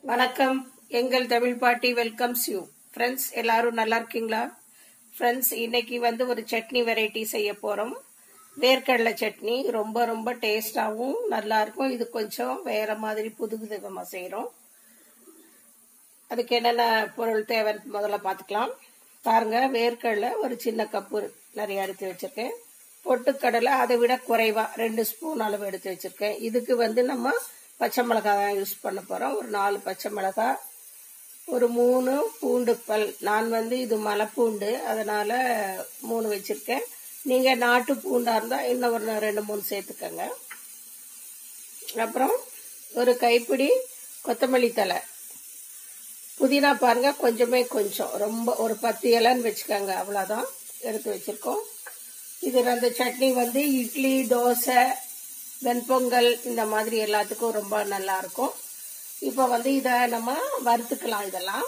வணக்கம் எங்கள் தமிழ் பாட்டி வெல்கம்ஸ் யூ ஃப்ரெண்ட்ஸ் எல்லாரும் நல்லா இருக்கீங்களா ஃப்ரெண்ட்ஸ் இன்னைக்கு வந்து ஒரு சட்னி வெரைட்டி செய்ய போகிறோம் வேர்க்கடலை சட்னி ரொம்ப ரொம்ப டேஸ்டாகவும் நல்லா இருக்கும் இது கொஞ்சம் வேற மாதிரி புது விதமாக செய்கிறோம் அதுக்கு என்னென்ன பொருள் தேவைன்னு முதல்ல பார்த்துக்கலாம் பாருங்க வேர்க்கடலை ஒரு சின்ன கப்பு நிறைய எடுத்து வச்சிருக்கேன் பொட்டுக்கடலை அதை விட குறைவா ரெண்டு ஸ்பூன் அளவு எடுத்து வச்சிருக்கேன் இதுக்கு வந்து நம்ம பச்சை மிளகாய் தான் யூஸ் பண்ண போறோம் ஒரு நாலு பச்சை மிளகாய் ஒரு மூணு பூண்டு பல் நான் வந்து இது மலைப்பூண்டு அதனால மூணு வச்சிருக்கேன் நீங்க நாட்டு பூண்டா இருந்தா இன்னும் ஒரு ரெண்டு மூணு சேர்த்துக்கங்க அப்புறம் ஒரு கைப்பிடி கொத்தமல்லி தலை புதினா பாருங்க கொஞ்சமே கொஞ்சம் ரொம்ப ஒரு பத்து இலைன்னு வச்சுக்கோங்க அவ்வளோதான் எடுத்து வச்சிருக்கோம் இது அந்த சட்னி வந்து இட்லி தோசை வெண்பொங்கல் இந்த மாதிரி எல்லாத்துக்கும் ரொம்ப நல்லா இருக்கும் இப்போ வந்து இதை நம்ம வறுத்துக்கலாம் இதெல்லாம்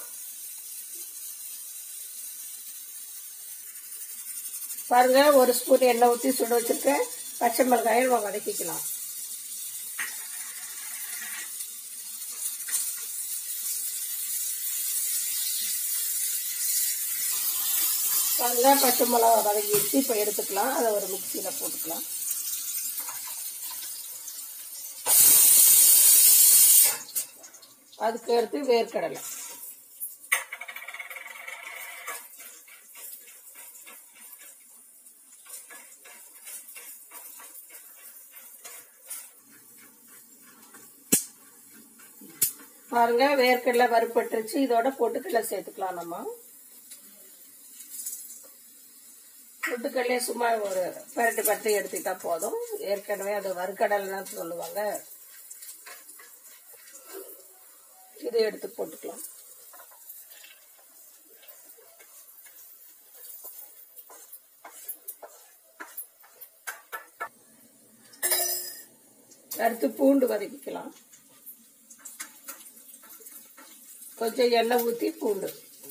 பாருங்க ஒரு ஸ்பூன் எண்ணெய் ஊற்றி சுட வச்சிருக்கேன் பச்சை மிளகாயை நம்ம வதக்கிக்கலாம் பாருங்க பச்சை மிளகா வதக்கிடுச்சு இப்போ எடுத்துக்கலாம் அதை ஒரு மிக்சியில் போட்டுக்கலாம் அதுக்கு அடுத்து வேர்க்கடலை பாருங்க வேர்க்கடலை வறுப்பட்டுருச்சு இதோட பொட்டுக்கடலை சேர்த்துக்கலாம் நம்ம பொட்டுக்கடலையே சும்மா ஒரு பரட்டு பரட்டு எடுத்துக்கிட்டா போதும் ஏற்கனவே அது வறுக்கடலைன்னு சொல்லுவாங்க இதை எடுத்து போட்டுக்கலாம் அடுத்து பூண்டு வதக்கிக்கலாம் கொஞ்சம் எண்ணெய் ஊற்றி பூண்டு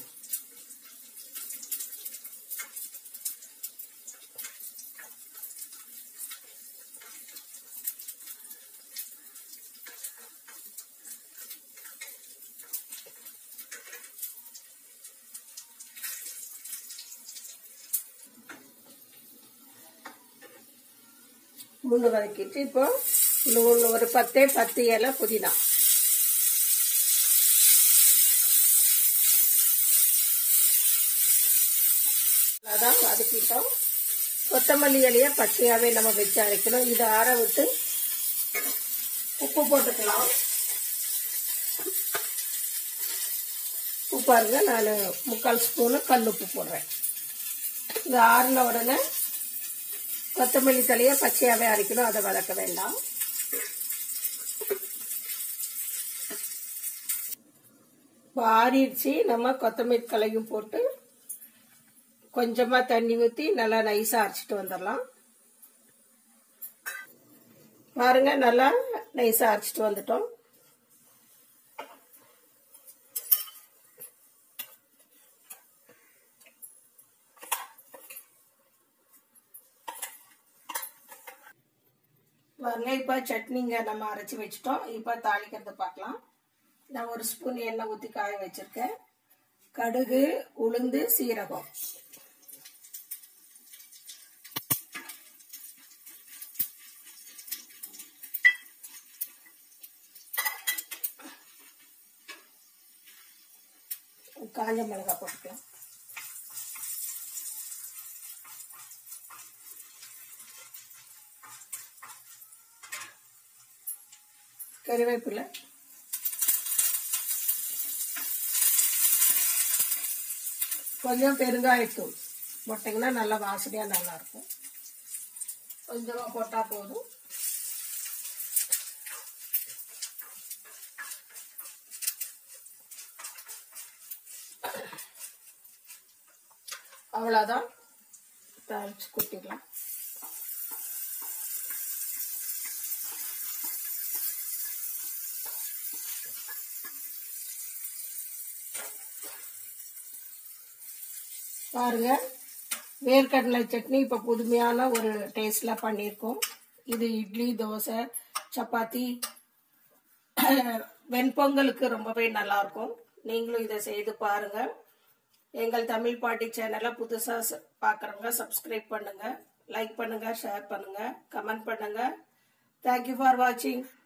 பூண்டு வதக்கிட்டு இப்போ இன்னும் ஒரு பத்தே பத்து இலை புதினா அதான் வதக்கிட்டோம் கொத்தமல்லி இலைய பச்சையாவே நம்ம வச்சு அரைக்கணும் இதை ஆற விட்டு உப்பு போட்டுக்கலாம் உப்பு பாருங்க நான் முக்கால் ஸ்பூனு கல் உப்பு போடுறேன் இது ஆறின உடனே கொத்தமல்லி தலையை பச்சையாவே அரைக்கணும் அதை வதக்க வேண்டாம் ஆறிடுச்சு நம்ம கொத்தமல்லி தலையும் போட்டு கொஞ்சமா தண்ணி ஊற்றி நல்லா நைஸா அரைச்சிட்டு வந்துடலாம் பாருங்க நல்லா நைஸா அரைச்சிட்டு வந்துட்டோம் பாருங்க இப்போ சட்னிங்க நம்ம அரைச்சி வச்சிட்டோம் இப்போ தாளிக்கிறது பார்க்கலாம் நான் ஒரு ஸ்பூன் எண்ணெய் ஊற்றி காய வச்சிருக்கேன் கடுகு உளுந்து சீரகம் காஞ்ச மிளகாய் போட்டுக்கலாம் கருவேப்பிலை கொஞ்சம் பெருங்காயத்தூள் போட்டிங்கன்னா நல்லா வாசனையாக நல்லா இருக்கும் கொஞ்சமாக போட்டால் போதும் அவ்வளோதான் தாளிச்சு கொட்டிடலாம் பாருங்க வேர்க்கடலை சட்னி இப்போ புதுமையான ஒரு டேஸ்டில் பண்ணியிருக்கோம் இது இட்லி தோசை சப்பாத்தி வெண்பொங்கலுக்கு ரொம்பவே நல்லா இருக்கும் நீங்களும் இதை செய்து பாருங்க எங்கள் தமிழ் பாட்டி சேனலை புதுசாக பார்க்குறவங்க சப்ஸ்கிரைப் பண்ணுங்க லைக் பண்ணுங்க ஷேர் பண்ணுங்க கமெண்ட் பண்ணுங்க தேங்க்யூ ஃபார் வாட்சிங்